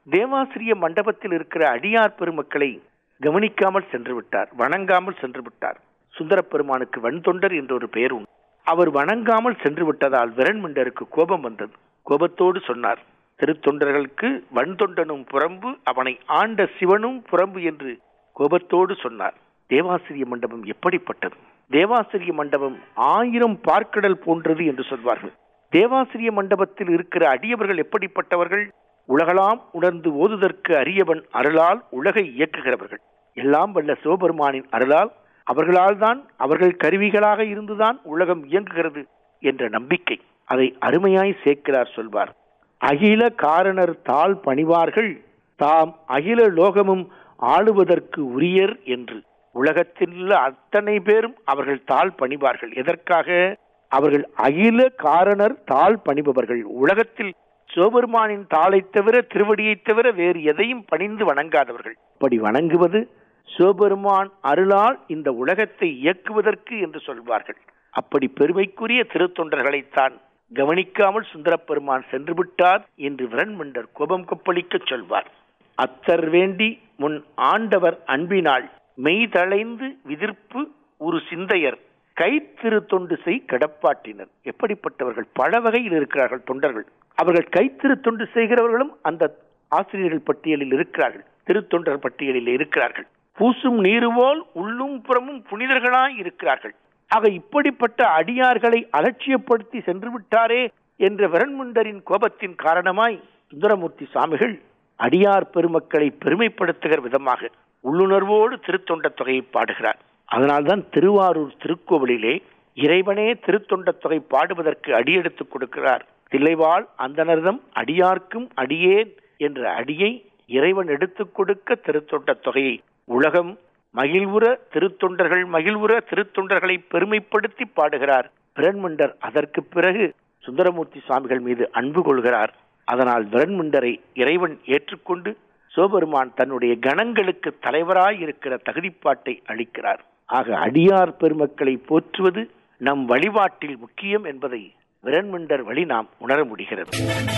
தேவாசிரிய மண்டபத்தில் இருக்கிற அடியார் பெருமக்களை கவனிக்காமல் சென்று விட்டார் வணங்காமல் சென்று விட்டார் சுந்தரப் பெருமானுக்கு வன்தொண்டர் என்ற ஒரு பெயர் உண்டு அவர் வணங்காமல் சென்று விட்டதால் விரண்மிண்டருக்கு கோபம் வந்தது கோபத்தோடு சொன்னார் திருத்தொண்டர்களுக்கு வன்தொண்டனும் புறம்பு அவனை ஆண்ட சிவனும் புறம்பு என்று கோபத்தோடு சொன்னார் தேவாசிரிய மண்டபம் எப்படிப்பட்டது தேவாசிரிய மண்டபம் ஆயிரம் பார்க்கடல் போன்றது என்று சொல்வார்கள் தேவாசிரிய மண்டபத்தில் இருக்கிற அடியவர்கள் எப்படிப்பட்டவர்கள் உலகளாம் உணர்ந்து ஓதுதற்கு அரியவன் அருளால் உலகை இயக்குகிறவர்கள் எல்லாம் வல்ல சிவபெருமானின் அருளால் அவர்களால் தான் அவர்கள் கருவிகளாக இருந்துதான் உலகம் இயங்குகிறது என்ற நம்பிக்கை அதை அருமையாய் சேர்க்கிறார் சொல்வார் அகில காரணர் தாழ் பணிவார்கள் தாம் அகில லோகமும் ஆளுவதற்கு உரியர் என்று உலகத்தில் உள்ள அத்தனை பேரும் அவர்கள் தாழ் பணிவார்கள் எதற்காக அவர்கள் அகில காரணர் தாழ் பணிபவர்கள் உலகத்தில் சிவபெருமானின் தாளைத் தவிர திருவடியைத் தவிர வேறு எதையும் பணிந்து வணங்காதவர்கள் அப்படி வணங்குவது சிவபெருமான் அருளால் இந்த உலகத்தை இயக்குவதற்கு என்று சொல்வார்கள் அப்படி பெருமைக்குரிய திருத்தொண்டர்களைத்தான் கவனிக்காமல் சுந்தரப் பெருமான் சென்று விட்டார் என்று விரண்மண்டர் கோபம் கொப்பளிக்கச் சொல்வார் அத்தர் வேண்டி முன் ஆண்டவர் அன்பினாள் மெய்தளைந்து விதிர்ப்பு ஒரு சிந்தையர் கைத்திரு தொண்டு செய் கடப்பாட்டினர் எப்படிப்பட்டவர்கள் பல வகையில் இருக்கிறார்கள் தொண்டர்கள் அவர்கள் கைத்திரு தொண்டு செய்கிறவர்களும் அந்த ஆசிரியர்கள் பட்டியலில் இருக்கிறார்கள் திருத்தொண்டர் பட்டியலில் இருக்கிறார்கள் பூசும் நீருவோல் உள்ளும் புறமும் புனிதர்களாய் இருக்கிறார்கள் ஆக இப்படிப்பட்ட அடியார்களை அலட்சியப்படுத்தி சென்று விட்டாரே என்ற விரண்முண்டரின் கோபத்தின் காரணமாய் சுந்தரமூர்த்தி சுவாமிகள் அடியார் பெருமக்களை பெருமைப்படுத்துகிற விதமாக உள்ளுணர்வோடு திருத்தொண்ட தொகையை பாடுகிறார் அதனால்தான் திருவாரூர் திருக்கோவிலிலே இறைவனே திருத்தொண்ட தொகை பாடுவதற்கு அடியெடுத்துக் கொடுக்கிறார் தில்லைவாள் அந்தனர்தம் அடியார்க்கும் அடியேன் என்ற அடியை இறைவன் எடுத்துக் கொடுக்க திருத்தொண்ட தொகையை உலகம் மகிழ்வுற திருத்தொண்டர்கள் மகிழ்வுற திருத்தொண்டர்களை பெருமைப்படுத்தி பாடுகிறார் பிரண்மண்டர் அதற்கு பிறகு சுந்தரமூர்த்தி சுவாமிகள் மீது அன்பு கொள்கிறார் அதனால் விரண்முண்டரை இறைவன் ஏற்றுக்கொண்டு சிவபெருமான் தன்னுடைய கணங்களுக்கு தலைவராய் இருக்கிற தகுதிப்பாட்டை அளிக்கிறார் ஆக அடியார் பெருமக்களை போற்றுவது நம் வழிபாட்டில் முக்கியம் என்பதை விரண்முண்டர் வழி நாம் உணர முடிகிறது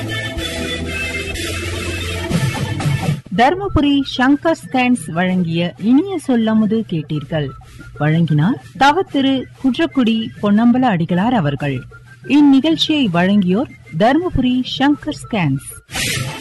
தர்மபுரி சங்கர் ஸ்கேன்ஸ் வழங்கிய இனிய சொல்லமுது கேட்டீர்கள் வழங்கினார் தவ திரு குற்றக்குடி பொன்னம்பல அடிகளார் அவர்கள் இந்நிகழ்ச்சியை வழங்கியோர் தர்மபுரி சங்கர் ஸ்கேன்ஸ்